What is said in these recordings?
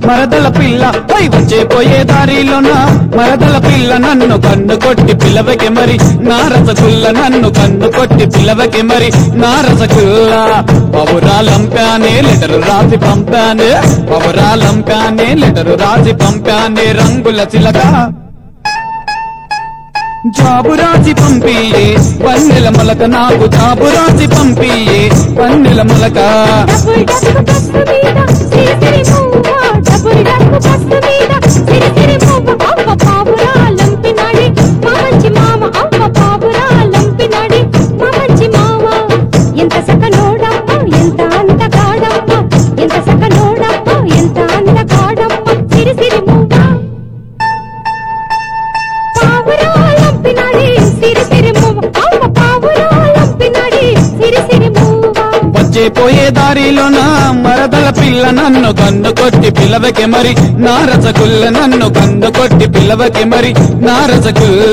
మరదల పిల్ల పై వచ్చే పోయే దారిలోన మరదల పిల్ల నన్ను కన్ను కొట్టి పిల్లవకి మరి నా రసగుల్ల నన్ను కన్ను కొట్టి పిల్లవకి మరి నా రసగుల్ల పౌరాలంపానే లెటర్ రాసి పంపానే పౌరాలంపానే లెటర్ రాసి పంపానే రంగుల చిలక జాబు రాసి పంపియే పన్నెల మొలక నాకు జాబు రాసి పంపియే పన్నెల మొలక డబుల్ డక్కు బస్సు మీద సిరి సిరి పువ్వ డబుల్ డక్కు బస్సు మీద సిరి సిరి పువ్వ అవ్వ పావురా లంపినాడి మా మంచి మామ అవ్వ పావురా లంపినాడి మా మంచి మామ ఎంత సకనోడమ్మ ఎంత అందగాడమ్మ ఎంత సకనోడమ్మ ఎంత అందగాడమ్మ సిరి సిరి మువ్వ పావురా లంపినాడి సిరి సిరి మువ్వ అవ్వ పావురా లంపినాడి సిరి సిరి మువ్వ వచ్చే పోయే దారిలోన మరదల పిల్ల నన్ను కన్ను కొట్టి పిల్లవకి మరి నా రసగుల్ల నన్ను కన్ను కొట్టి పిల్లవకి మరి నా రసగుల్ల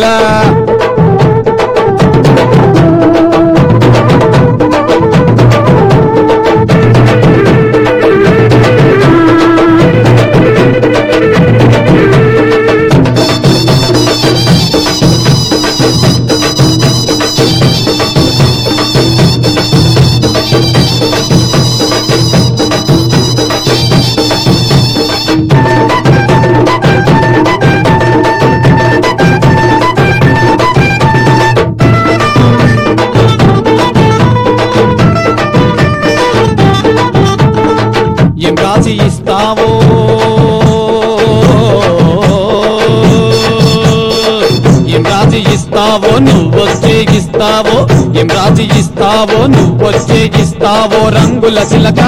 ఏం రాసి ఇస్తావో ఏం రాసి ఇస్తావో నువ్వొచ్చే ఇస్తావో ఏం రాసి ఇస్తావో నువ్వొచ్చే ఇస్తావో రంగుల చిలక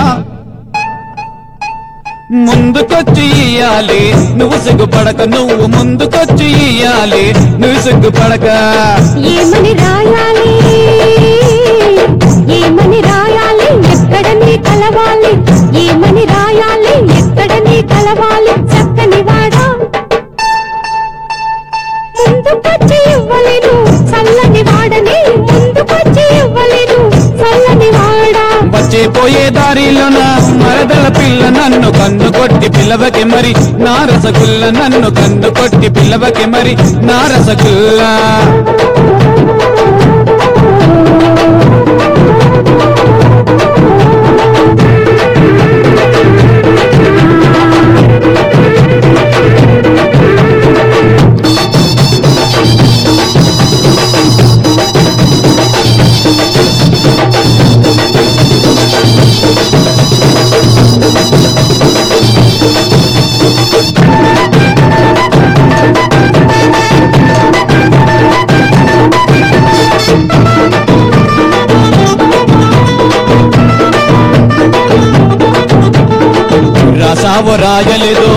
ముందుకొచ్చి ఇయ్యాలి నువ్వు సిగ్గుపడక నువ్వు ముందుకొచ్చి ఇయ్యాలి నువ్వు సిగ్గుపడక ఏమని రాయాలి ఏమని రాయాలి ఎక్కడ నీ కలవాలి ఏమని రాయాలి ఎక్కడ నీ కలవాలి చక్కని వాడా ముందుకొచ్చి ఇవ్వలేను చల్లని వాడని ముందుకొచ్చి ఇవ్వలేను చల్లని వాడా వచ్చే పోయే దారిలోన మరదల పిల్ల నన్ను కన్ను కొట్టి పిల్లవకి మరి నా రసగుల్ల నన్ను కన్ను కొట్టి పిల్లవకి మరి నా రసగుల్ల రాసావో రాయలేదో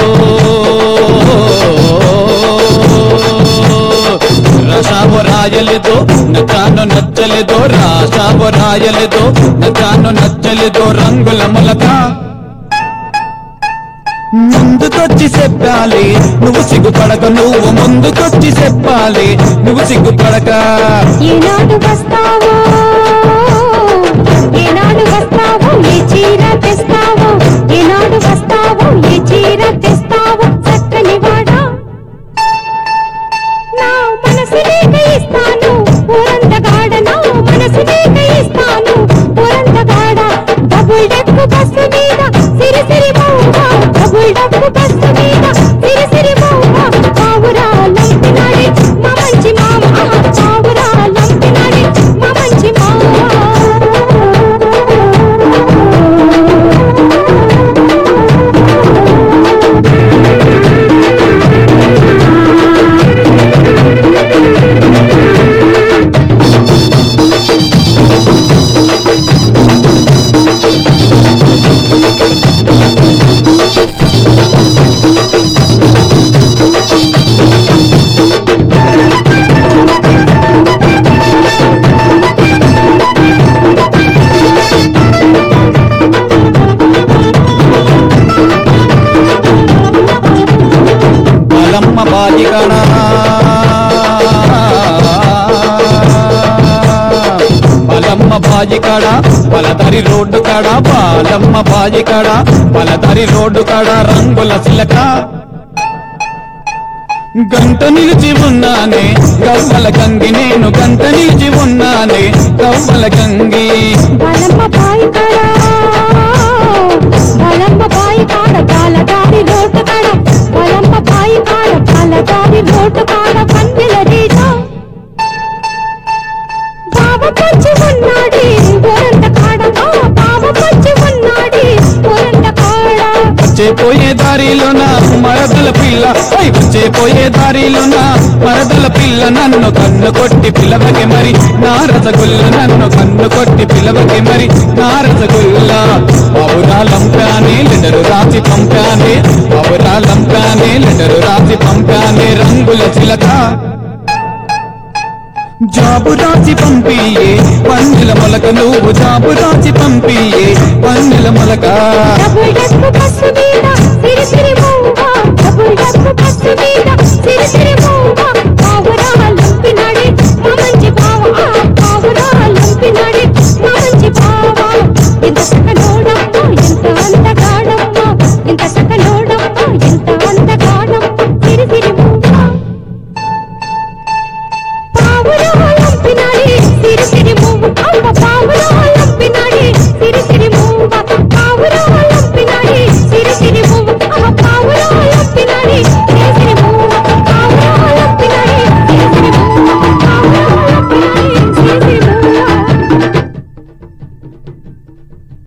రాసావో రాయలేదో నచ్చాను నచ్చలేదో రాసావో రాయలేదో నచ్చాను నచ్చలేదో రంగుల మొలక ముందుకొచ్చి చెప్పాలి నువ్వు సిగ్గుపడక నువ్వు ముందుకొచ్చి చెప్పాలి నువ్వు సిగ్గుపడక ఏనాడు వస్తావో ఏనాడు వస్తావో ఏ చీర తెస్తావో ఏనాడు వస్తావో ఏ చీర తెస్తావో చక్కని వాడా నా మనసు నీక ఇస్తాను ఊరంతగాడ నా మనసు నీక ఇస్తాను ఊరంతగాడ డబుల్ డెక్కు బస్సు మీద సిరి సిరి మౌవ డబుల్ డెక్కు బస్సు మీద సిరి సిరి మౌవ పావురా లంపినాడి మా మంచి మామ ఆహా, పావురా లంపినాడి మా మంచి కాడ పలదరి రోడ్డు కాడ బాలమ్మ బాయి కాడ పలదరి రోడ్డు కాడ రంగుల చిలక గంట నిలిచి ఉన్నానే గవ్వల గంగి నేను గంట నిలిచి ఉన్నానే గవ్వల గంగి బలమ్మ బాయి కాడ బలమ్మ బాయి కాడ కాలదారి రోడ్డు కాడ బలమ్మ బాయి కాడ కాలదారి రోడ్డు కాడ పందిల రీత బావ పచ్చి ఉన్నాడి ఊరంట కాడ ఆ బావ పచ్చి ఉన్నాడి ఊరంట కాడ వచ్చే పోయే దారిలోన మరదల పిల్ల ఓయ్ వచ్చే పోయే దారిలోన మరదల పిల్ల నన్ను కన్ను కొట్టి పిలవకి మరి నా రసగుల్ల నన్ను కన్ను కొట్టి పిలవకి మరి నా రసగుల్ల పౌరాలంపానే లెటరు రాసి పంపానే పౌరాలంపానే లెటరు రాసి పంపానే రంగుల చిలక జాబు రాసి పంపియే పన్నెల మొలక నువ్వు జాబు రాసి పంపియే పన్నెల మొలక డబుల్ డెక్కు బస్సు మీద సిరి సిరి మూవ డబుల్ డెక్కు బస్సు మీద సిరి సిరి